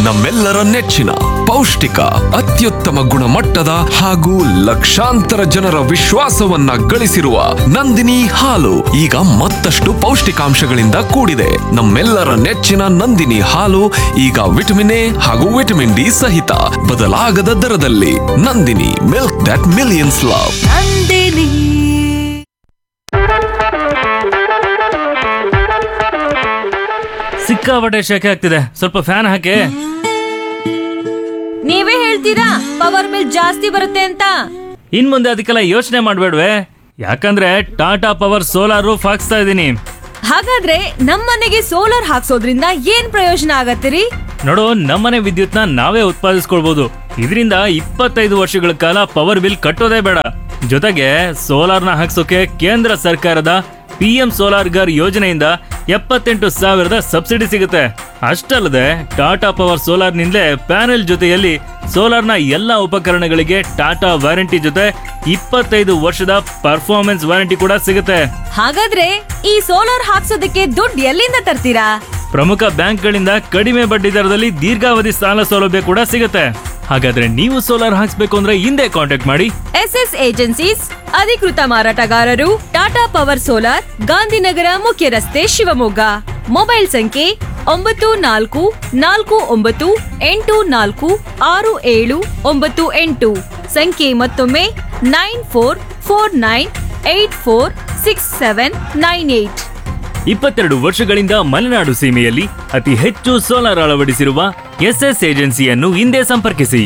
ನಮ್ಮೆಲ್ಲರ ನೆಚ್ಚಿನ ಪೌಷ್ಟಿಕ ಅತ್ಯುತ್ತಮ ಗುಣಮಟ್ಟದ ಹಾಗೂ ಲಕ್ಷಾಂತರ ಜನರ ವಿಶ್ವಾಸವನ್ನ ಗಳಿಸಿರುವ ನಂದಿನಿ ಹಾಲು ಈಗ ಮತ್ತಷ್ಟು ಪೌಷ್ಟಿಕಾಂಶಗಳಿಂದ ಕೂಡಿದೆ ನಮ್ಮೆಲ್ಲರ ನೆಚ್ಚಿನ ನಂದಿನಿ ಹಾಲು ಈಗ ವಿಟಮಿನ್ ಎ ಹಾಗೂ ವಿಟಮಿನ್ ಡಿ ಸಹಿತ ಬದಲಾಗದ ದರದಲ್ಲಿ Nandini milk that millions love Nandini ಸಿಕ್ಕಾಪಟ್ಟೆ ಶೆಕೆ ಆಗ್ತಿದೆ ಸ್ವಲ್ಪ ಫ್ಯಾನ್ ಹಾಕಿ ನೀವೇ ಹೇಳ್ತೀರಾ ಪವರ್ ಬಿಲ್ ಜಾಸ್ತಿ ಬರುತ್ತೆ ಅಂತ ಇನ್ ಮುಂದೆ ಅದಕ್ಕೆಲ್ಲ ಯೋಚನೆ ಮಾಡ್ಬೇಡ್ವೆ ಯಾಕಂದ್ರೆ ಟಾಟಾ ಪವರ್ ಸೋಲಾರ್ ರೂಫ್ ಹಾಕ್ಸ್ತಾ ಇದ್ದೀನಿ ಹಾಗಾದ್ರೆ ನಮ್ಮನೆಗೆ ಸೋಲಾರ್ ಹಾಕ್ಸೋದ್ರಿಂದ ಏನ್ ಪ್ರಯೋಜನ ಆಗತ್ತಿರಿ ನೋಡು ನಮ್ಮನೆ ವಿದ್ಯುತ್ನ ನಾವೇ ಉತ್ಪಾದಿಸ್ಕೊಳ್ಬಹುದು ಇದರಿಂದ ಇಪ್ಪತ್ತೈದು ವರ್ಷಗಳ ಕಾಲ ಪವರ್ ಬಿಲ್ ಕಟ್ಟೋದೇ ಬೇಡ ಜೊತೆಗೆ ಸೋಲಾರ್ನ ಹಾಕ್ಸೋಕೆ ಕೇಂದ್ರ ಸರ್ಕಾರದ ಪಿ ಎಂ ಸೋಲಾರ್ ಗರ್ ಯೋಜನೆಯಿಂದ ಎಪ್ಪತ್ತೆಂಟು ಸಾವಿರದ ಸಬ್ಸಿಡಿ ಸಿಗುತ್ತೆ ಅಷ್ಟಲ್ಲದೆ ಟಾಟಾ ಪವರ್ ಸೋಲಾರ್ನಿಂದಲೇ ಪ್ಯಾನೆಲ್ ಜೊತೆಯಲ್ಲಿ ಸೋಲಾರ್ನ ಎಲ್ಲ ಉಪಕರಣಗಳಿಗೆ ಟಾಟಾ ವಾರಂಟಿ ಜೊತೆ ಇಪ್ಪತ್ತೈದು ವರ್ಷದ ಪರ್ಫಾರ್ಮೆನ್ಸ್ ವಾರಂಟಿ ಕೂಡ ಸಿಗುತ್ತೆ ಹಾಗಾದ್ರೆ ಈ ಸೋಲಾರ್ ಹಾಕ್ಸೋದಕ್ಕೆ ದುಡ್ಡು ಎಲ್ಲಿಂದ ತರ್ತೀರಾ ಪ್ರಮುಖ ಬ್ಯಾಂಕ್ಗಳಿಂದ ಕಡಿಮೆ ಬಡ್ಡಿ ದರದಲ್ಲಿ ದೀರ್ಘಾವಧಿ ಸಾಲ ಸೌಲಭ್ಯ ಕೂಡ ಸಿಗುತ್ತೆ ಹಾಗಾದ್ರೆ ನೀವು ಸೋಲಾರ್ ಹಾಕ್ಸ್ಬೇಕು ಅಂದ್ರೆ ಹಿಂದೆ ಕಾಂಟ್ಯಾಕ್ಟ್ ಮಾಡಿ ಎಸ್ ಎಸ್ ಏಜೆನ್ಸೀಸ್ ಅಧಿಕೃತ ಮಾರಾಟಗಾರರು ಟಾಟಾ ಪವರ್ ಸೋಲಾರ್ ಗಾಂಧಿನಗರ ಮುಖ್ಯ ರಸ್ತೆ ಶಿವಮೊಗ್ಗ ಮೊಬೈಲ್ ಸಂಖ್ಯೆ ಒಂಬತ್ತು ನಾಲ್ಕು ನಾಲ್ಕು ಒಂಬತ್ತು ಎಂಟು ನಾಲ್ಕು ಆರು ಏಳು ಒಂಬತ್ತು ಎಂಟು ಸಂಖ್ಯೆ ಮತ್ತೊಮ್ಮೆ nine four four nine eight four six seven nine eight ಇಪ್ಪತ್ತೆರಡು ವರ್ಷಗಳಿಂದ ಮಲೆನಾಡು ಸೀಮೆಯಲ್ಲಿ ಅತಿ ಹೆಚ್ಚು ಸೋಲಾರ್ ಅಳವಡಿಸಿರುವ ಎಸ್ಎಸ್ ಏಜೆನ್ಸಿಯನ್ನು ಹಿಂದೆ ಸಂಪರ್ಕಿಸಿ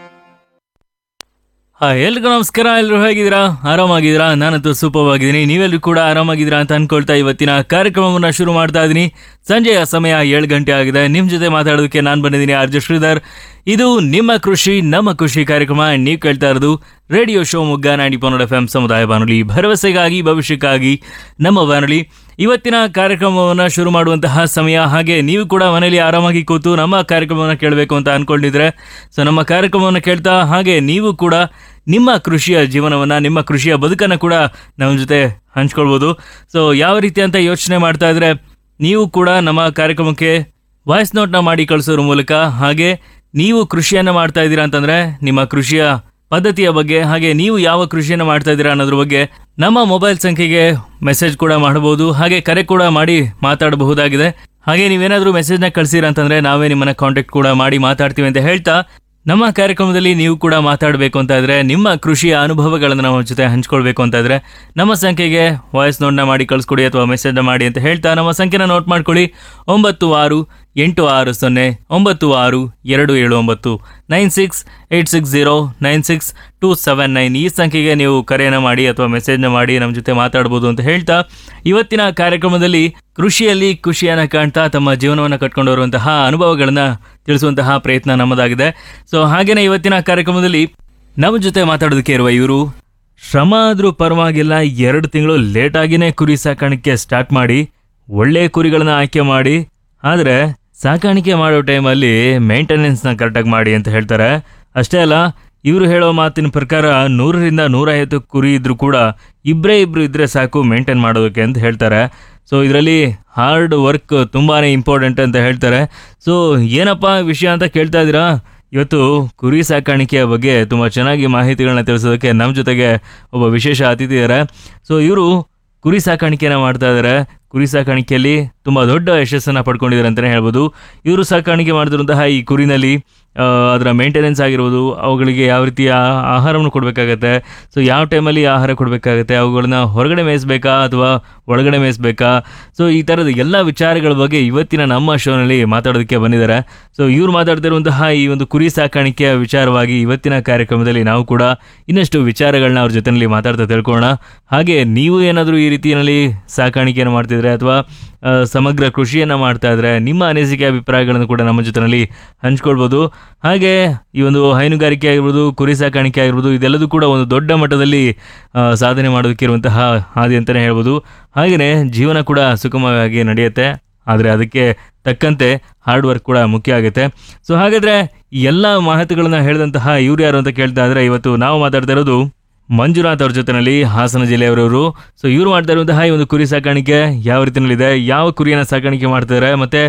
ಹಾ ಎಲ್ರಿಗೂ ನಮಸ್ಕಾರ ಎಲ್ಲರೂ ಹೇಗಿದ್ದೀರಾ ಆರಾಮಾಗಿದ್ದೀರಾ ನಾನಂತೂ ಸೂಪರ್ ಆಗಿದ್ದೀನಿ ನೀವೆಲ್ಲರೂ ಕೂಡ ಆರಾಮಾಗಿದ್ದೀರಾ ಅಂತ ಅನ್ಕೊಳ್ತಾ ಇವತ್ತಿನ ಕಾರ್ಯಕ್ರಮವನ್ನು ಶುರು ಮಾಡ್ತಾ ಇದ್ದೀನಿ ಸಂಜೆಯ ಸಮಯ ಏಳು ಗಂಟೆ ಆಗಿದೆ ನಿಮ್ಮ ಜೊತೆ ಮಾತಾಡೋದಕ್ಕೆ ನಾನು ಬಂದಿದ್ದೀನಿ ಆರ್ಜ ಶ್ರೀಧರ್ ಇದು ನಿಮ್ಮ ಕೃಷಿ ನಮ್ಮ ಖುಷಿ ಕಾರ್ಯಕ್ರಮ ನೀವು ಕೇಳ್ತಾ ಇರೋದು ರೇಡಿಯೋ ಶೋ ಮುಗ್ಗ ನಾಡಿ ಪನ್ನಡ ಎಫ್ ಎಂ ಸಮುದಾಯ ಬಾನುಲಿ ಭರವಸೆಗಾಗಿ ಭವಿಷ್ಯಕ್ಕಾಗಿ ನಮ್ಮ ಬಾನುಲಿ ಇವತ್ತಿನ ಕಾರ್ಯಕ್ರಮವನ್ನು ಶುರು ಮಾಡುವಂತಹ ಸಮಯ ಹಾಗೆ ನೀವು ಕೂಡ ಮನೆಯಲ್ಲಿ ಆರಾಮಾಗಿ ಕೂತು ನಮ್ಮ ಕಾರ್ಯಕ್ರಮವನ್ನು ಕೇಳಬೇಕು ಅಂತ ಅನ್ಕೊಂಡಿದ್ರೆ ಸೊ ನಮ್ಮ ಕಾರ್ಯಕ್ರಮವನ್ನು ಕೇಳ್ತಾ ಹಾಗೆ ನೀವು ಕೂಡ ನಿಮ್ಮ ಕೃಷಿಯ ಜೀವನವನ್ನು ನಿಮ್ಮ ಕೃಷಿಯ ಬದುಕನ್ನು ಕೂಡ ನಮ್ಮ ಜೊತೆ ಹಂಚ್ಕೊಳ್ಬೋದು ಸೊ ಯಾವ ರೀತಿ ಅಂತ ಯೋಚನೆ ಮಾಡ್ತಾ ಇದ್ರೆ ನೀವು ಕೂಡ ನಮ್ಮ ಕಾರ್ಯಕ್ರಮಕ್ಕೆ ವಾಯ್ಸ್ ನೋಟ್ನ ಮಾಡಿ ಕಳಿಸೋದ್ರ ಮೂಲಕ ಹಾಗೆ ನೀವು ಕೃಷಿಯನ್ನು ಮಾಡ್ತಾ ಇದ್ದೀರಾ ಅಂತಂದ್ರೆ ನಿಮ್ಮ ಕೃಷಿಯ ಪದ್ಧತಿಯ ಬಗ್ಗೆ ಹಾಗೆ ನೀವು ಯಾವ ಕೃಷಿಯನ್ನು ಮಾಡ್ತಾ ಇದ್ದೀರಾ ಅನ್ನೋದ್ರ ಬಗ್ಗೆ ನಮ್ಮ ಮೊಬೈಲ್ ಸಂಖ್ಯೆಗೆ ಮೆಸೇಜ್ ಕೂಡ ಮಾಡಬಹುದು ಹಾಗೆ ಕರೆ ಕೂಡ ಮಾಡಿ ಮಾತಾಡಬಹುದಾಗಿದೆ ಹಾಗೆ ನೀವೇನಾದರೂ ಮೆಸೇಜ್ನ ಕಳಿಸಿರ ಅಂತಂದ್ರೆ ನಾವೇ ನಿಮ್ಮನ್ನ ಕಾಂಟ್ಯಾಕ್ಟ್ ಕೂಡ ಮಾಡಿ ಮಾತಾಡ್ತೀವಿ ಅಂತ ಹೇಳ್ತಾ ನಮ್ಮ ಕಾರ್ಯಕ್ರಮದಲ್ಲಿ ನೀವು ಕೂಡ ಮಾತಾಡಬೇಕು ಅಂತ ಇದ್ರೆ ನಿಮ್ಮ ಕೃಷಿಯ ಅನುಭವಗಳನ್ನು ನಮ್ಮ ಜೊತೆ ಹಂಚ್ಕೊಳ್ಬೇಕು ಅಂತ ಇದ್ರೆ ನಮ್ಮ ಸಂಖ್ಯೆಗೆ ವಾಯ್ಸ್ ನೋಟ್ನ ಮಾಡಿ ಕಳಿಸ್ಕೊಡಿ ಅಥವಾ ಮೆಸೇಜ್ನ ಮಾಡಿ ಅಂತ ಹೇಳ್ತಾ ನಮ್ಮ ಸಂಖ್ಯೆನ ನೋಟ್ ಮಾಡ್ಕೊಳ್ಳಿ ಒಂಬತ್ತು ಆರು ಎಂಟು ಆರು ಸೊನ್ನೆ ಒಂಬತ್ತು ಆರು ಎರಡು ಏಳು ಒಂಬತ್ತು nine six eight six zero nine six two seven nine ಈ ಸಂಖ್ಯೆಗೆ ನೀವು ಕರೆಯನ್ನು ಮಾಡಿ ಅಥವಾ ಮೆಸೇಜ್ನ ಮಾಡಿ ನಮ್ಮ ಜೊತೆ ಮಾತಾಡ್ಬೋದು ಅಂತ ಹೇಳ್ತಾ ಇವತ್ತಿನ ಕಾರ್ಯಕ್ರಮದಲ್ಲಿ ಕೃಷಿಯಲ್ಲಿ ಖುಷಿಯನ್ನು ಕಾಣ್ತಾ ತಮ್ಮ ಜೀವನವನ್ನು ಕಟ್ಕೊಂಡು ಬರುವಂತಹ ಅನುಭವಗಳನ್ನು ತಿಳಿಸುವಂತಹ ಪ್ರಯತ್ನ ನಮ್ಮದಾಗಿದೆ ಸೊ ಹಾಗೇನೆ ಇವತ್ತಿನ ಕಾರ್ಯಕ್ರಮದಲ್ಲಿ ನಮ್ಮ ಜೊತೆ ಮಾತಾಡೋದಕ್ಕೆ ಇರುವ ಇವರು ಶ್ರಮ ಆದರೂ ಪರವಾಗಿಲ್ಲ ಎರಡು ತಿಂಗಳು ಲೇಟಾಗಿನೇ ಕುರಿ ಸಾಕಾಣಿಕೆ ಸ್ಟಾರ್ಟ್ ಮಾಡಿ ಒಳ್ಳೆ ಕುರಿಗಳನ್ನ ಆಯ್ಕೆ ಮಾಡಿ ಆದರೆ ಸಾಕಾಣಿಕೆ ಮಾಡೋ ಟೈಮಲ್ಲಿ ಮೇಂಟೆನೆನ್ಸ್ನ ಕರೆಕ್ಟಾಗಿ ಮಾಡಿ ಅಂತ ಹೇಳ್ತಾರೆ ಅಷ್ಟೇ ಅಲ್ಲ ಇವರು ಹೇಳೋ ಮಾತಿನ ಪ್ರಕಾರ ನೂರರಿಂದ ನೂರೈವತ್ತು ಕುರಿ ಇದ್ರೂ ಕೂಡ ಇಬ್ಬರೇ ಇಬ್ರು ಇದ್ರೆ ಸಾಕು ಮೇಂಟೈನ್ ಮಾಡೋದಕ್ಕೆ ಅಂತ ಹೇಳ್ತಾರೆ ಸೊ ಇದರಲ್ಲಿ ಹಾರ್ಡ್ ವರ್ಕ್ ತುಂಬಾ ಇಂಪಾರ್ಟೆಂಟ್ ಅಂತ ಹೇಳ್ತಾರೆ ಸೊ ಏನಪ್ಪ ವಿಷಯ ಅಂತ ಕೇಳ್ತಾ ಇದ್ದೀರಾ ಇವತ್ತು ಕುರಿ ಸಾಕಾಣಿಕೆಯ ಬಗ್ಗೆ ತುಂಬ ಚೆನ್ನಾಗಿ ಮಾಹಿತಿಗಳನ್ನ ತಿಳಿಸೋದಕ್ಕೆ ನಮ್ಮ ಜೊತೆಗೆ ಒಬ್ಬ ವಿಶೇಷ ಅತಿಥಿ ಇದ್ದಾರೆ ಸೊ ಇವರು ಕುರಿ ಸಾಕಾಣಿಕೆನ ಮಾಡ್ತಾ ಇದ್ದಾರೆ ಕುರಿ ಸಾಕಾಣಿಕೆಯಲ್ಲಿ ತುಂಬ ದೊಡ್ಡ ಯಶಸ್ಸನ್ನು ಪಡ್ಕೊಂಡಿದ್ದಾರೆ ಅಂತಲೇ ಹೇಳ್ಬೋದು ಇವರು ಸಾಕಾಣಿಕೆ ಮಾಡ್ತಿರುವಂತಹ ಈ ಕುರಿನಲ್ಲಿ ಆ, ಅದರ ಮೇಂಟೆನೆನ್ಸ್ ಆಗಿರ್ಬೋದು ಅವುಗಳಿಗೆ ಯಾವ ರೀತಿಯ ಆಹಾರವನ್ನು ಕೊಡಬೇಕಾಗತ್ತೆ ಸೊ ಯಾವ ಟೈಮಲ್ಲಿ ಆಹಾರ ಕೊಡಬೇಕಾಗತ್ತೆ ಅವುಗಳನ್ನ ಹೊರಗಡೆ ಮೇಯಿಸ್ಬೇಕಾ ಅಥವಾ ಒಳಗಡೆ ಮೇಯಿಸ್ಬೇಕಾ ಸೊ ಈ ಥರದ ಎಲ್ಲ ವಿಚಾರಗಳ ಬಗ್ಗೆ ಇವತ್ತಿನ ನಮ್ಮ ಶೋನಲ್ಲಿ ಮಾತಾಡೋದಕ್ಕೆ ಬಂದಿದ್ದಾರೆ ಸೊ ಇವ್ರು ಮಾತಾಡ್ತಿರುವಂತಹ ಈ ಒಂದು ಕುರಿ ಸಾಕಾಣಿಕೆಯ ವಿಚಾರವಾಗಿ ಇವತ್ತಿನ ಕಾರ್ಯಕ್ರಮದಲ್ಲಿ ನಾವು ಕೂಡ ಇನ್ನಷ್ಟು ವಿಚಾರಗಳನ್ನ ಅವ್ರ ಜೊತೆಯಲ್ಲಿ ಮಾತಾಡ್ತಾ ತಿಳ್ಕೊಳ್ಳೋಣ ಹಾಗೆ ನೀವು ಏನಾದರೂ ಈ ರೀತಿಯಲ್ಲಿ ಸಾಕಾಣಿಕೆಯನ್ನು ಮಾಡ್ತಿದ್ರೆ ಅಥವಾ ಆ, ಸಮಗ್ರ ಕೃಷಿಯನ್ನು ಮಾಡ್ತಾ ಇದ್ರೆ ನಿಮ್ಮ ಅನಿಸಿಕೆ ಅಭಿಪ್ರಾಯಗಳನ್ನು ಕೂಡ ನಮ್ಮ ಜೊತೆಯಲ್ಲಿ ಹಂಚ್ಕೊಳ್ಬೋದು ಹಾಗೆ ಈ ಒಂದು ಹೈನುಗಾರಿಕೆ ಆಗಿರ್ಬೋದು ಕುರಿ ಸಾಕಾಣಿಕೆ ಆಗಿರ್ಬೋದು ಇದೆಲ್ಲದೂ ಕೂಡ ಒಂದು ದೊಡ್ಡ ಮಟ್ಟದಲ್ಲಿ ಆ, ಸಾಧನೆ ಮಾಡೋದಕ್ಕೆ ಇರುವಂತಹ ಹಾದಿ ಅಂತಲೇ ಹೇಳ್ಬೋದು ಹಾಗೆಯೇ ಜೀವನ ಕೂಡ ಸುಗಮವಾಗಿ ನಡೆಯುತ್ತೆ ಆದರೆ ಅದಕ್ಕೆ ತಕ್ಕಂತೆ ಹಾರ್ಡ್ ವರ್ಕ್ ಕೂಡ ಮುಖ್ಯ ಆಗುತ್ತೆ ಸೊ ಹಾಗಾದರೆ ಈ ಎಲ್ಲ ಮಾಹಿತಿಗಳನ್ನ ಹೇಳಿದಂತಹ ಇವ್ರು ಯಾರು ಅಂತ ಕೇಳ್ತಾ ಇದ್ರೆ ಇವತ್ತು ನಾವು ಮಾತಾಡ್ತಾ ಇರೋದು ಮಂಜುನಾಥ್ ಅವ್ರ ಜೊತೆನಲ್ಲಿ ಹಾಸನ ಜಿಲ್ಲೆಯವರವರು ಸೊ ಇವ್ರು ಮಾಡ್ತಾ ಇರುವಂತಹ ಈ ಒಂದು ಕುರಿ ಸಾಕಾಣಿಕೆ ಯಾವ ರೀತಿಯಲ್ಲಿದೆ ಯಾವ ಕುರಿಯನ್ನು ಸಾಕಾಣಿಕೆ ಮಾಡ್ತಿದ್ದಾರೆ ಮತ್ತೆ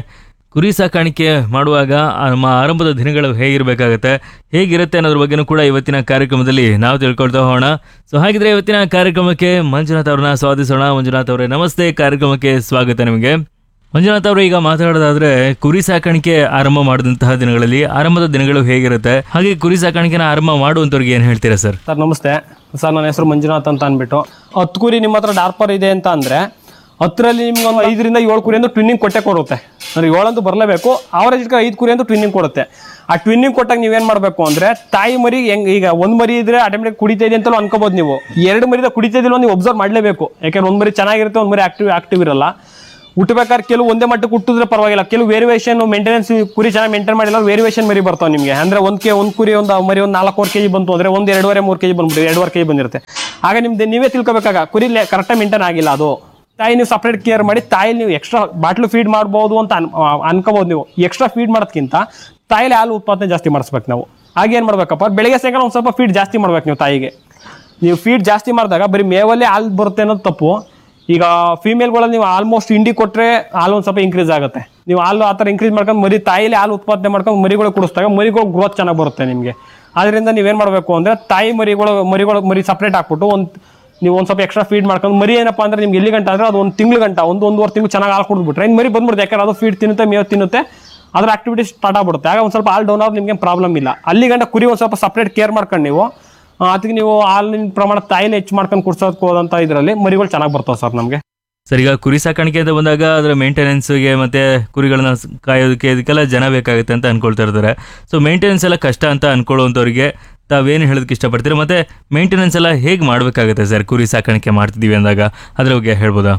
ಕುರಿ ಸಾಕಾಣಿಕೆ ಮಾಡುವಾಗ ಆ ನಮ್ಮ ಆರಂಭದ ದಿನಗಳು ಹೇಗಿರಬೇಕಾಗತ್ತೆ ಹೇಗಿರುತ್ತೆ ಅನ್ನೋದ್ರ ಬಗ್ಗೆನೂ ಕೂಡ ಇವತ್ತಿನ ಕಾರ್ಯಕ್ರಮದಲ್ಲಿ ನಾವು ತಿಳ್ಕೊಳ್ತಾ ಹೋಗೋಣ ಸೊ ಹಾಗಿದ್ರೆ ಇವತ್ತಿನ ಕಾರ್ಯಕ್ರಮಕ್ಕೆ ಮಂಜುನಾಥ್ ಅವ್ರನ್ನ ಸ್ವಾಗತಿಸೋಣ ಮಂಜುನಾಥ್ ಅವರೇ ನಮಸ್ತೆ ಕಾರ್ಯಕ್ರಮಕ್ಕೆ ಸ್ವಾಗತ ನಿಮಗೆ ಮಂಜುನಾಥ್ ಅವರು ಈಗ ಮಾತಾಡೋದಾದ್ರೆ ಕುರಿ ಸಾಕಾಣಿಕೆ ಆರಂಭ ಮಾಡಿದಂತಹ ದಿನಗಳಲ್ಲಿ ಆರಂಭದ ದಿನಗಳು ಹೇಗಿರುತ್ತೆ ಹಾಗೆ ಕುರಿ ಸಾಕಾಣಿಕೆನ ಆರಂಭ ಮಾಡುವಂತವ್ರಿಗೆ ಏನ್ ಹೇಳ್ತೀರಾ ಸರ್ ಸರ್ ನಮಸ್ತೆ ಸರ್ ನನ್ನ ಹೆಸರು ಮಂಜುನಾಥ್ ಅಂತ ಅಂದ್ಬಿಟ್ಟು ಹತ್ತು ಕುರಿ ನಿಮ್ಮ ಹತ್ರ ಡಾರ್ಪರ್ ಇದೆ ಅಂತ ಅಂದರೆ ಹತ್ತರಲ್ಲಿ ನಿಮ್ಗೆ ಒಂದು ಐದರಿಂದ ಏಳು ಕುರಿ ಅಂದ್ರೆ ಟ್ವಿನ್ನಿಂಗ್ ಕೊಟ್ಟೆ ಕೊಡುತ್ತೆ ಅಂದ್ರೆ ಏಳಂತೂ ಬರಲೇಬೇಕು ಅವರೇಜ್ ಇಟ್ಕೊಂಡು ಐದು ಕುರಿ ಅಂತ ಟ್ವಿನ್ನಿಂಗ್ ಕೊಡುತ್ತೆ ಆ ಟ್ವಿನ್ನಿಂಗ್ ಕೊಟ್ಟಾಗ ನೀವೇನು ಮಾಡಬೇಕು ಅಂದರೆ ತಾಯಿ ಮರಿ ಹೆಂಗ್ ಈಗ ಒಂದು ಮರಿ ಇದ್ರೆ ಆಟೋಮೆಟಿಕ್ ಕುಡಿತಾ ಇದೆ ಅಂತಲೂ ಅನ್ಕೋಬೋದು ನೀವು ಎರಡು ಮರಿದ ಕುಡಿತಾ ಇದಿಲ್ಲ ನೀವು ಒಬ್ಸರ್ವ್ ಮಾಡಲೇಬೇಕು ಯಾಕಂದ್ರೆ ಒಂದು ಮರಿ ಚೆನ್ನಾಗಿರುತ್ತೆ ಒಂದು ಮರಿ ಆಕ್ಟಿವ್ ಆಕ್ಟಿವ್ ಇರಲ್ಲ ಹುಟ್ಟಬೇಕಾದ್ರೆ ಕೆಲವು ಒಂದೇ ಮಟ್ಟಕ್ಕೆ ಹುಟ್ಟಿದ್ರೆ ಪರವಾಗಿಲ್ಲ ಕೆಲವು ವೇರಿಯೇಷನ್ ಮೇಂಟೆನೆನ್ಸ್ ಕುರಿ ಚೆನ್ನಾಗಿ ಮೇಂಟೈನ್ ಮಾಡಿಲ್ಲ ವೇರಿಯೇಷನ್ ಮರಿ ಬರ್ತಾವೆ ನಿಮಗೆ ಅಂದ್ರೆ ಒಂದು ಕೆ ಒಂದು ಕುರಿ ಒಂದು ಮರಿ ಒಂದು ನಾಲ್ಕೂವರೆ ಕೆಜಿ ಬಂತು ಅಂದ್ರೆ ಒಂದು ಎರಡೂವರೆ ಮೂರು ಕೆಜಿ ಬಂದ್ಬಿಟ್ಟು ಎರಡೂವರೆ ಕೆಜಿ ಬಂದಿರುತ್ತೆ ಆಗ ನಿಮ್ದು ನೀವೇ ತಿಳ್ಕೊಬೇಕಾಗ ಕುರಿ ಕರೆಕ್ಟಾಗಿ ಮೇಂಟೈನ್ ಆಗಿಲ್ಲ ಅದು ತಾಯಿ ನೀವು ಸಪ್ರೇಟ್ ಕೇರ್ ಮಾಡಿ ತಾಯಿ ನೀವು ಎಕ್ಸ್ಟ್ರಾ ಬಾಟ್ಲು ಫೀಡ್ ಮಾಡ್ಬೋದು ಅಂತ ಅನ್ ಅನ್ಕೋಬೋದು ನೀವು ಎಕ್ಸ್ಟ್ರಾ ಫೀಡ್ ಮಾಡೋದಕ್ಕಿಂತ ತಾಯಿಲಿ ಹಾಲು ಉತ್ಪಾದನೆ ಜಾಸ್ತಿ ಮಾಡಿಸ್ಬೇಕು ನಾವು ಆಗೇನು ಮಾಡ್ಬೇಕಪ್ಪ ಬೆಳಗ್ಗೆ ಸಾಯಂಕಾಲ ಒಂದು ಸ್ವಲ್ಪ ಫೀಡ್ ಜಾಸ್ತಿ ಮಾಡ್ಬೇಕು ನೀವು ತಾಯಿಗೆ ನೀವು ಫೀಡ್ ಜಾಸ್ತಿ ಮಾಡಿದಾಗ ಬರೀ ಮೇವಲ್ಲೇ ಹಾಲು ಬರುತ್ತೆ ಅನ್ನೋದು ತಪ್ಪು ಈಗ ಫೀಮೇಲ್ಗಳಲ್ಲಿ ನೀವು ಆಲ್ಮೋಸ್ಟ್ ಇಂಡಿ ಕೊಟ್ಟರೆ ಹಾಲು ಒಂದು ಸ್ವಲ್ಪ ಇನ್ಕ್ರೀಸ್ ಆಗುತ್ತೆ ನೀವು ಹಾಲು ಆ ಥರ ಇನ್ಕ್ರೀಸ್ ಮಾಡ್ಕೊಂಡು ಮರಿ ತಾಯಿಲಿ ಹಾಲು ಉತ್ಪಾದನೆ ಮಾಡ್ಕೊಂಡು ಮರಿಗಳು ಕುಡಿಸಿದಾಗ ಮರಿಗಳು ಗ್ರೋತ್ ಚೆನ್ನಾಗಿ ಬರುತ್ತೆ ನಿಮಗೆ ಅದರಿಂದ ನೀವೇನು ಮಾಡಬೇಕು ಅಂದರೆ ತಾಯಿ ಮರಿಗಳು ಮರಿಗಳು ಮರಿ ಸಪ್ರೇಟ್ ಹಾಕ್ಬಿಟ್ಟು ಒಂದು ನೀವು ಒಂದು ಸ್ವಲ್ಪ ಎಕ್ಸ್ಟ್ರಾ ಫೀಡ್ ಮಾಡ್ಕೊಂಡು ಮರಿ ಏನಪ್ಪ ಅಂದ್ರೆ ನಿಮ್ಗೆ ಎಲ್ಲಿ ಗಂಟ ಅಂದ್ರೆ ಅದು ಒಂದು ತಿಂಗಳು ಗಂಟ ಒಂದು ಒಂದೂವರೆ ತಿಂಗಳು ಚೆನ್ನಾಗಿ ಹಾಲು ಕುಡಿದ್ಬಿಟ್ರೆ ಇನ್ನು ಮರಿ ಬಂದ್ಬಿಡುತ್ತೆ ಯಾಕಂದ್ರೆ ಅದು ಫೀಡ್ ತಿನ್ನುತ್ತೆ ಮೇವು ತಿನ್ನುತ್ತೆ ಅದ್ರ ಆಕ್ಟಿವಿಟಿ ಸ್ಟಾರ್ಟ್ ಆಗ್ಬಿಡುತ್ತೆ ಆಗ ಒಂದು ಸ್ವಲ್ಪ ಹಾಲು ಡೌನ್ ಆದ್ರೆ ನಿಮಗೆ ಪ್ರಾಬ್ಲಮ್ ಇಲ್ಲ ಅಲ್ಲಿ ಗಂಟ ಕುರಿ ಒಂದು ಸ್ವಲ್ಪ ಸಪ್ರೇಟ್ ಕೇರ್ ಮಾಡ್ಕೊಂಡು ನೀವು ಆ, ಅದಕ್ಕೆ ನೀವು ಹಾಲಿನ ಪ್ರಮಾಣ ತಾಯಿನ ಹೆಚ್ಚು ಮಾಡ್ಕೊಂಡು ಕುಡ್ಸೋದಕ್ಕೆ ಹೋದಂಥ ಇದರಲ್ಲಿ ಮರಿಗಳು ಚೆನ್ನಾಗಿ ಬರ್ತಾವೆ ಸರ್ ನಮಗೆ ಸರ್ ಈಗ ಕುರಿ ಸಾಕಾಣಿಕೆ ಅಂತ ಬಂದಾಗ ಅದರ ಮೇಂಟೆನೆನ್ಸ್ಗೆ ಮತ್ತೆ ಕುರಿಗಳನ್ನ ಸ್- ಕಾಯೋದಕ್ಕೆ ಇದಕ್ಕೆಲ್ಲ ಜನ ಬೇಕಾಗುತ್ತೆ ಅಂತ ಅನ್ಕೊಳ್ತಾ ಇರ್ತಾರೆ ಸೊ ಮೇಂಟೆನೆನ್ಸ್ ಎಲ್ಲ ಕಷ್ಟ ಅಂತ ಅನ್ಕೊಳ್ಳುವಂಥವ್ರಿಗೆ ತಾವೇನು ಹೇಳೋದಕ್ಕೆ ಇಷ್ಟಪಡ್ತೀರಾ ಮತ್ತೆ ಮೇಂಟೆನೆನ್ಸ್ ಎಲ್ಲ ಹೇಗೆ ಮಾಡಬೇಕಾಗುತ್ತೆ ಸರ್ ಕುರಿ ಸಾಕಾಣಿಕೆ ಮಾಡ್ತಿದ್ದೀವಿ ಅಂದಾಗ ಅದ್ರ ಬಗ್ಗೆ ಹೇಳ್ಬೋದಾ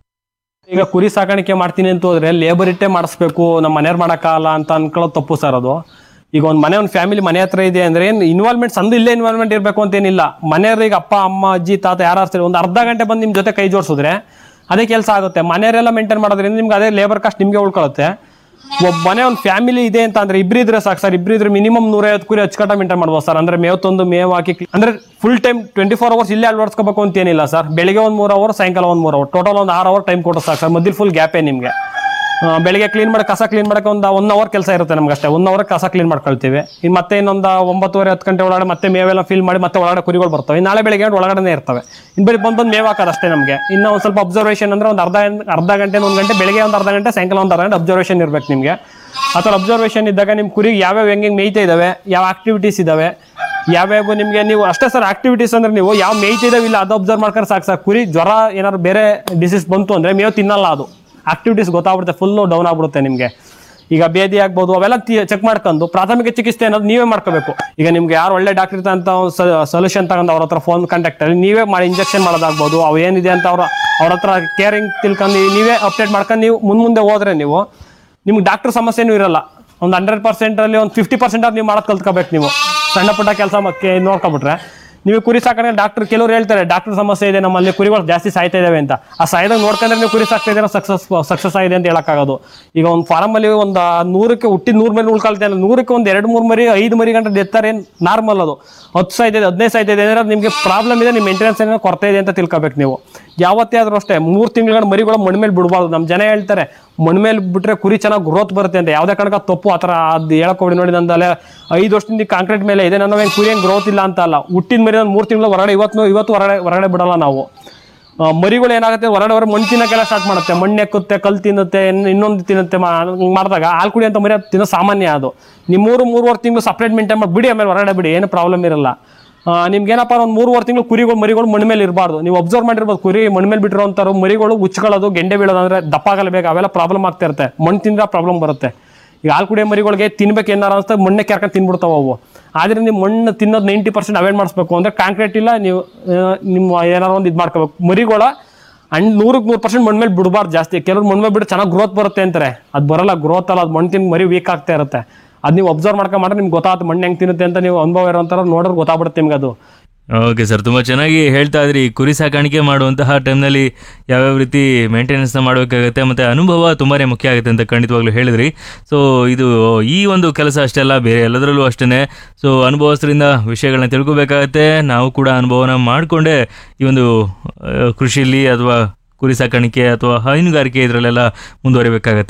ಈಗ ಕುರಿ ಸಾಕಾಣಿಕೆ ಮಾಡ್ತೀನಿ ಅಂತ ಹೋದ್ರೆ ಲೇಬರ್ ಇಟ್ಟೆ ಮಾಡಿಸ್ಬೇಕು ನಮ್ಮ ಮನೆಯವ್ರು ಮಾಡೋಕ್ಕಾಗಲ್ಲ ಅಂತ ಅನ್ಕೊಳ್ಳೋದು ತಪ್ಪು ಸರ್ ಅದು ಈಗ ಒಂದು ಮನೆ ಒಂದು ಫ್ಯಾಮಿಲಿ ಮನೆ ಹತ್ರ ಇದೆ ಅಂದ್ರೆ ಏನು ಇನ್ವಾಲ್ವ್ಮೆಂಟ್ ಸಂದು ಇಲ್ಲೇ ಇನ್ವಾಲ್ವ್ಮೆಂಟ್ ಇರಬೇಕು ಅಂತೇನಿಲ್ಲ ಮನೆಯವ್ರಿಗೆ ಅಪ್ಪ ಅಮ್ಮ ಅಜ್ಜಿ ತಾತ ಯಾರು ಇರ್ತಾರೆ ಒಂದು ಅರ್ಧ ಗಂಟೆ ಬಂದು ನಿಮ್ಮ ಜೊತೆ ಕೈ ಜೋಡಿಸಿದ್ರೆ ಅದೇ ಕೆಲಸ ಆಗುತ್ತೆ ಮನೆಯವರೆಲ್ಲ ಮೇಂಟೈನ್ ಮಾಡೋದ್ರಿಂದ ನಿಮ್ಗೆ ಅದೇ ಲೇಬರ್ ಕಾಸ್ಟ್ ನಿಮಗೆ ಉಳ್ಕೊಳ್ಳುತ್ತೆ ಒಬ್ಬ ಮನೆ ಒಂದು ಫ್ಯಾಮಿಲಿ ಇದೆ ಅಂತ ಅಂದ್ರೆ ಇಬ್ರು ಇದ್ರೆ ಸಾಕು ಸರ್ ಇಬ್ರು ಇದ್ರೆ ಮಿನಿಮಮ್ ನೂರೈವತ್ತು ಕುರಿ ಅಚ್ಚುಕಟ್ಟ ಮೇಂಟೈನ್ ಮಾಡ್ಬೋದು ಸರ್ ಅಂದ್ರೆ ಮೇವ್ ತಂದು ಮೇವ್ ಹಾಕಿ clean- ಅಂದ್ರೆ full time twenty four hours ಇಲ್ಲೇ ಅಳವಡಿಸ್ಕೋಬೇಕು ಅಂತ ಏನಿಲ್ಲ ಸರ್ ಬೆಳಿಗ್ಗೆ ಒಂದು ಮೂರು ಅವರ್ ಸಾಯಂಕಾಲ ಒಂದು ಮೂರು ಅವರ್ ಟೋಟಲ್ ಒಂದು ಆರು ಅವರ್ ಟೈಮ್ ಕೊಟ್ಟು ಸಾಕು ಸರ್ ಮಧ್ಯೆ ಫುಲ್ ಗ್ಯಾಪೇ ನಿಮಗೆ ಬೆಳಿಗ್ಗೆ ಕ್ಲೀನ್ ಮಾಡಿ ಕಸ ಕ್ಲೀನ್ ಮಾಡಕ್ಕೆ ಒಂದು ಒನ್ ಅವರ್ ಕೆಲಸ ಇರುತ್ತೆ ನಮ್ಗೆ ಅಷ್ಟೇ ಒನ್ ಅವರ್ ಕಸ ಕ್ಲೀನ್ ಮಾಡ್ಕೊಳ್ತೀವಿ ಇನ್ನು ಮತ್ತೆ ಇನ್ನೊಂದು ಒಂಬತ್ತುವರೆ ಹತ್ತು ಗಂಟೆ ಒಳಗಡೆ ಮತ್ತೆ ಮೇವೆಲ್ಲ ಫಿಲ್ ಮಾಡಿ ಮತ್ತೆ ಒಳಗಡೆ ಕುರಿಗಳು ಬರ್ತವೆ ಇನ್ನು ನಾಳೆ ಬೆಳಿಗ್ಗೆ ಗಂಟೆ ಒಳಗಡೆ ಇರ್ತವೆ ಇನ್ನು ಬರೀ ಬಂದು ಬಂದು ಮೇವು ಹಾಕೋದು ಅಷ್ಟೇ ನಮಗೆ ಇನ್ನು ಒಂದು ಸ್ವಲ್ಪ ಅಬ್ಸರ್ವೇಷನ್ ಅಂದ್ರೆ ಒಂದು ಅರ್ಧ ಅರ್ಧ ಗಂಟೆ ಒಂದು ಗಂಟೆ ಬೆಳಿಗ್ಗೆ ಒಂದು ಅರ್ಧ ಗಂಟೆ ಸಾಯಂಕಾಲ ಒಂದು ಅರ್ಧ ಗಂಟೆ ಅಬ್ಸರ್ವೇಷನ್ ಇರ್ಬೇಕು ನಿಮಗೆ ಆ ಥರ ಅಬ್ಸರ್ವೇಷನ್ ಇದ್ದಾಗ ನಿಮ್ಮ ಕುರಿಗೆ ಯಾವ್ಯಾವ ಹೆಂಗೆ ಮೇಯ್ತಾ ಇದ್ದಾವೆ ಯಾವ ಆಕ್ಟಿವಿಟೀಸ್ ಇದ್ದಾವೆ ಯಾವ್ಯಾವ ನಿಮಗೆ ನೀವು ಅಷ್ಟೇ ಸರ್ ಆಕ್ಟಿವಿಟೀಸ್ ಅಂದ್ರೆ ನೀವು ಯಾವ ಮೇಯ್ತಿದಾವೆ ಇಲ್ಲ ಅದು ಅಬ್ಸರ್ವ್ ಮಾಡ್ಕೊಂಡು ಸಾಕು ಸರ್ ಕುರಿ ಜ್ವರ ಏನಾದ್ರು ಬೇರೆ ಡಿಸೀಸ್ ಬಂತು ಅಂದ್ರೆ ಮೇವು ತಿನ್ನಲ್ಲ ಅದು ಆಕ್ಟಿವಿಟೀಸ್ ಗೊತ್ತಾಗ್ಬಿಡುತ್ತೆ ಫುಲ್ಲು ಡೌನ್ ಆಗ್ಬಿಡುತ್ತೆ ನಿಮಗೆ ಈಗ ಬೇದಿ ಆಗ್ಬೋದು ಅವೆಲ್ಲ ಚೆಕ್ ಮಾಡ್ಕೊಂಡು ಪ್ರಾಥಮಿಕ ಚಿಕಿತ್ಸೆ ಅನ್ನೋದು ನೀವೇ ಮಾಡ್ಕೋಬೇಕು ಈಗ ನಿಮ್ಗೆ ಯಾರು ಒಳ್ಳೆ ಡಾಕ್ಟರ್ ಇರ್ತಾರೆ ಅಂತ ಸೊಲ್ಯೂಷನ್ ತಗೊಂಡು ಅವ್ರ ಹತ್ರ ಫೋನ್ ಕಾಂಟ್ಯಾಕ್ಟ್ ಅಲ್ಲಿ ನೀವೇ ಮಾಡಿ ಇಂಜೆಕ್ಷನ್ ಮಾಡೋದಾಗ್ಬೋದು ಅವು ಏನಿದೆ ಅಂತ ಅವ್ರ ಅವ್ರ ಹತ್ರ ಕೇರಿಂಗ್ ತಿಳ್ಕೊಂಡು ನೀವೇ ಅಪ್ಡೇಟ್ ಮಾಡ್ಕೊಂಡು ನೀವು ಮುಂದೆ ಮುಂದೆ ಹೋದ್ರೆ ನೀವು ನಿಮ್ಗೆ ಡಾಕ್ಟರ್ ಸಮಸ್ಯೆನೂ ಇರಲ್ಲ ಒಂದು ಹಂಡ್ರೆಡ್ ಪರ್ಸೆಂಟ್ ಅಲ್ಲಿ ಒಂದು ಫಿಫ್ಟಿ ಪರ್ಸೆಂಟ್ ಆಗಿ ನೀವು ಮಾಡೋದು ಕಲ್ತ್ಕೋಬೇಕು ನೀವು ಸಣ್ಣ ಪುಟ್ಟ ಕೆಲಸ ನೋಡ್ಕೊಬಿಟ್ರೆ ನೀವು ಕುರಿ ಸಾಕಣೆ ಡಾಕ್ಟರ್ ಕೆಲವರು ಹೇಳ್ತಾರೆ ಡಾಕ್ಟರ್ ಸಮಸ್ಯೆ ಇದೆ ನಮ್ಮಲ್ಲಿ ಕುರಿಗಳು ಜಾಸ್ತಿ ಸಾಯ್ತಾ ಇದಾವೆ ಅಂತ ಆ ಸಾಯ್ದಾಗ ನೋಡ್ಕೊಂಡ್ರೆ ನೀವು ಕುರಿ ಸಾಕ್ತಾ ಇದ್ದೀರಾ ಸಕ್ಸಸ್ ಸಕ್ಸಸ್ ಆಗಿದೆ ಅಂತ ಹೇಳಕ್ಕಾಗೋದು ಈಗ ಒಂದು ಫಾರಮ್ ಅಲ್ಲಿ ಒಂದು ನೂರಕ್ಕೆ ಹುಟ್ಟಿದ ನೂರು ಮರಿ ಉಳ್ಕೊಳ್ತಾ ಇಲ್ಲ ನೂರಕ್ಕೆ ಒಂದು ಎರಡು ಮೂರು ಮರಿ ಐದು ಮರಿ ಗಂಟೆ ಡೆತ್ತಾರೆ ನಾರ್ಮಲ್ ಅದು ಹತ್ತು ಸಾಯ್ತಾ ಇದೆ ಹದಿನೈದು ಸಾಯ್ತಾ ಇದೆ ಅಂದ್ರೆ ಅದು ನಿಮಗೆ ಪ್ರಾಬ್ಲಮ್ ಇದೆ ನಿಮ್ಮ ಮೇಂಟೆನೆನ್ಸ್ ಏನೋ ಕೊರತೆ ಇದೆ ಅಂತ ತಿಳ್ಕೊಬೇಕು ನೀವು ಯಾವತ್ತೇ ಆದ್ರೂ ಅಷ್ಟೇ ಮೂರು ತಿಂಗಳ ಮರಿಗಳು ಮಣ್ಣು ಮೇಲೆ ಬಿಡಬಾರ್ದು ನಮ್ಮ ಜನ ಹೇಳ್ತಾರೆ ಮಣ್ಣು ಮೇಲೆ ಬಿಟ್ರೆ ಕುರಿ ಚೆನ್ನಾಗಿ ಗ್ರೋತ್ ಬರುತ್ತೆ ಅಂತ ಯಾವುದೇ ಕಾರಣಕ್ಕೆ ಅದು ತಪ್ಪು ಆ ಥರ ಅದು ಹೇಳಕ್ಕೋಡಿ ನೋಡಿ ನಂದಲ್ಲೇ ಐದು ವರ್ಷದಿಂದ ಕಾಂಕ್ರೀಟ್ ಮೇಲೆ ಇದೆ ನನ್ನ ಏನು ಕುರಿ ಏನು ಗ್ರೋತ್ ಇಲ್ಲ ಅಂತ ಅಲ್ಲ ಹುಟ್ಟಿದ ಮರಿ ಒಂದು ಮೂರು ತಿಂಗಳು ಹೊರಗಡೆ ಇವತ್ತು ಇವತ್ತು ಹೊರಗಡೆ ಹೊರಗಡೆ ಬಿಡಲ್ಲ ನಾವು ಆ, ಮರಿಗಳು ಏನಾಗುತ್ತೆ ಹೊರಗಡೆ ಹೊರ ಮಣ್ಣು ತಿನ್ನಕ್ಕೆಲ್ಲ ಸ್ಟಾರ್ಟ್ ಮಾಡುತ್ತೆ ಮಣ್ಣು ಎಕ್ಕುತ್ತೆ ಕಲ್ಲು ತಿನ್ನುತ್ತೆ ಇನ್ನು ಇನ್ನೊಂದು ತಿನ್ನುತ್ತೆ ಮಾ- ಹಂಗ್ ಮಾಡಿದಾಗ ಹಾಲು ಕುಡಿ ಅಂತ ಮರಿ ಅದು ತಿನ್ನೋ ಸಾಮಾನ್ಯ ಅದು ನೀವು ಮೂರು ಮೂರುವರೆ ತಿಂಗಳು ಸಪ್ರೇಟ್ ಮೇಂಟೈನ್ ಮಾಡಿ ಬಿಡಿ ಆಮೇಲೆ ಹೊರಗಡೆ ಬಿಡಿ ಏನು ಪ್ರಾಬ್ಲಮ್ ಇರಲ್ಲ ಆ, ನಿಮ್ಗೆ ಏನಪ್ಪ ಒಂದು ಮೂರುವರೆ ತಿಂಗಳು ಕುರಿಗಳು ಮರಿಗಳು ಮಣ್ಣು ಮೇಲೆ ಇರಬಾರ್ದು ನೀವು ಅಬ್ಸರ್ವ್ ಮಾಡಿರ್ಬೋದು ಕುರಿ ಮಣ್ಣು ಮೇಲೆ ಬಿಟ್ಟಿರೋಂಥವ್ರು ಮರಿಗಳು ಉಚ್ಕೊಳ್ಳೋದು ಗೆಂಡೆ ಬೀಳೋದು ಅಂದ್ರೆ ದಪ್ಪ ಆಗಲ್ಲ ಬೇಗ ಅವೆಲ್ಲ ಪ್ರಾಬ್ಲಮ್ ಆಗ್ತಾ ಇರುತ್ತೆ ಮಣ್ಣು ತಿಂದ್ರೆ ಪ್ರಾಬ್ಲಮ್ ಬರುತ್ತೆ ಈಗ ಹಾಲು ಕುಡಿಯೋ ಮರಿಗಳಿಗೆ ತಿನ್ಬೇಕು ಏನಾರ ಅನ್ಸ್ತಾ ಮಣ್ಣೆ ಕೆರ್ಕೊಂಡು ತಿನ್ಬಿಡ್ತಾವ ಅವು ಆದ್ರೆ ನೀವು ಮಣ್ಣು ತಿನ್ನೋದು ನೈಂಟಿ ಪರ್ಸೆಂಟ್ ಅವಾಯ್ಡ್ ಮಾಡಿಸ್ಬೇಕು ಅಂದ್ರೆ ಕಾಂಕ್ರೀಟ್ ಇಲ್ಲ ನೀವು ಆ, ನಿಮ್ಮ ಏನಾರ ಒಂದು ಇದು ಮಾಡ್ಕೋಬೇಕು ಮರಿಗಳ ಅಂಡ್ ನೂರಕ್ಕೆ ನೂರು ಪರ್ಸೆಂಟ್ ಮಣ್ಣು ಮೇಲೆ ಬಿಡಬಾರ್ದು ಜಾಸ್ತಿ ಕೆಲವ್ರು ಮಣ್ಣು ಮೇಲೆ ಬಿಟ್ಟು ಚೆನ್ನಾಗಿ ಗ್ರೋತ್ ಬರುತ್ತೆ ಅಂತಾರೆ ಅದು ಬರಲ್ಲ ಗ್ರೋತ್ ಅಲ್ಲ ಅದು ಮಣ್ಣು ತಿಂದು ಮರಿ ವೀಕ್ ಆಗ್ತಾ ಇರುತ್ತೆ ಅದು ನೀವು ಅಬ್ಸರ್ವ್ ಮಾಡ್ಕೊಂಡ್ ಮಾಡ್ರೆ ನಿಮ್ಗೆ ಗೊತ್ತಾಗುತ್ತೆ ಮಣ್ಣು ಹೆಂಗೆ ತಿನ್ನುತ್ತೆ ಅಂತ ನೀವು ಅನುಭವ ಇರೋಂಥರ ನೋಡಿದ್ರೆ ಗೊತ್ತಾಗ್ಬಿಡುತ್ತೆ ನಿಮ್ಗೆ ಅದು ಓಕೆ ಸರ್ ತುಂಬ ಚೆನ್ನಾಗಿ ಹೇಳ್ತಾ ಇದ್ರಿ ಕುರಿ ಸಾಕಾಣಿಕೆ ಮಾಡುವಂತಹ ಟೈಮ್ನಲ್ಲಿ ಯಾವ್ಯಾವ ರೀತಿ ಮೇಂಟೆನೆನ್ಸ್ನ ಮಾಡಬೇಕಾಗುತ್ತೆ ಮತ್ತು ಅನುಭವ ತುಂಬಾ ಮುಖ್ಯ ಆಗುತ್ತೆ ಅಂತ ಖಂಡಿತವಾಗ್ಲೂ ಹೇಳಿದ್ರಿ ಸೊ ಇದು ಈ ಒಂದು ಕೆಲಸ ಅಷ್ಟೇ ಅಲ್ಲ ಬೇರೆ ಎಲ್ಲದರಲ್ಲೂ ಅಷ್ಟೇ ಸೊ ಅನುಭವಸ್ಥರಿಂದ ವಿಷಯಗಳನ್ನ ತಿಳ್ಕೊಬೇಕಾಗತ್ತೆ ನಾವು ಕೂಡ ಅನುಭವನ ಮಾಡಿಕೊಂಡೇ ಈ ಒಂದು ಆ, ಕೃಷಿಯಲ್ಲಿ ಅಥವಾ ಕುರಿ ಸಾಕಾಣಿಕೆ ಅಥವಾ ಹೈನುಗಾರಿಕೆ ಇದರಲ್ಲೆಲ್ಲ ಮುಂದುವರಿಬೇಕಾಗತ್ತೆ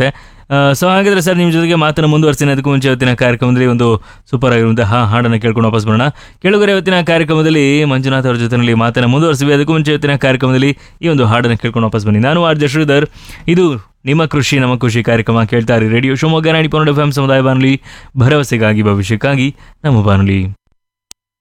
ಸೊ ಹಾಗಾದ್ರೆ ಸರ್ ನಿಮ್ಮ ಜೊತೆಗೆ ಮಾತನ್ನು ಮುಂದುವರಿಸ್ತೀನಿ ಅದಕ್ಕೂ ಮುಂಚೆ ಇವತ್ತಿನ ಕಾರ್ಯಕ್ರಮದಲ್ಲಿ ಒಂದು ಸೂಪರ್ ಆಗಿರುವಂತಹ ಹಾಡನ್ನು ಕೇಳ್ಕೊಂಡು ವಾಪಸ್ ಬರೋಣ ಕೇಳುಗರೆ ಇವತ್ತಿನ ಕಾರ್ಯಕ್ರಮದಲ್ಲಿ ಮಂಜುನಾಥ್ ಅವರ ಜೊತೆಯಲ್ಲಿ ಮಾತನ್ನು ಮುಂದುವರಿಸಿವಿ ಅದಕ್ಕೂ ಮುಂಚೆ ಇವತ್ತಿನ ಕಾರ್ಯಕ್ರಮದಲ್ಲಿ ಈ ಒಂದು ಹಾಡನ್ನು ಕೇಳ್ಕೊಂಡು ವಾಪಸ್ ಬನ್ನಿ ನಾನು ಆರ್ ಜೆ ಶ್ರೀಧರ್ ಇದು ನಿಮ್ಮ ಕೃಷಿ ನಮ್ಮ ಖುಷಿ ಕಾರ್ಯಕ್ರಮ ಕೇಳ್ತಾ ಇರಿ ರೇಡಿಯೋ ಶಿವಮೊಗ್ಗ ನಾಡಿ ಪನ್ನಡ ಎಫ್ ಎಂ ಸಮುದಾಯ ಬಾನುಲಿ ಭರವಸೆಗಾಗಿ ಭವಿಷ್ಯಕ್ಕಾಗಿ ನಮ್ಮ ಬಾನುಲಿ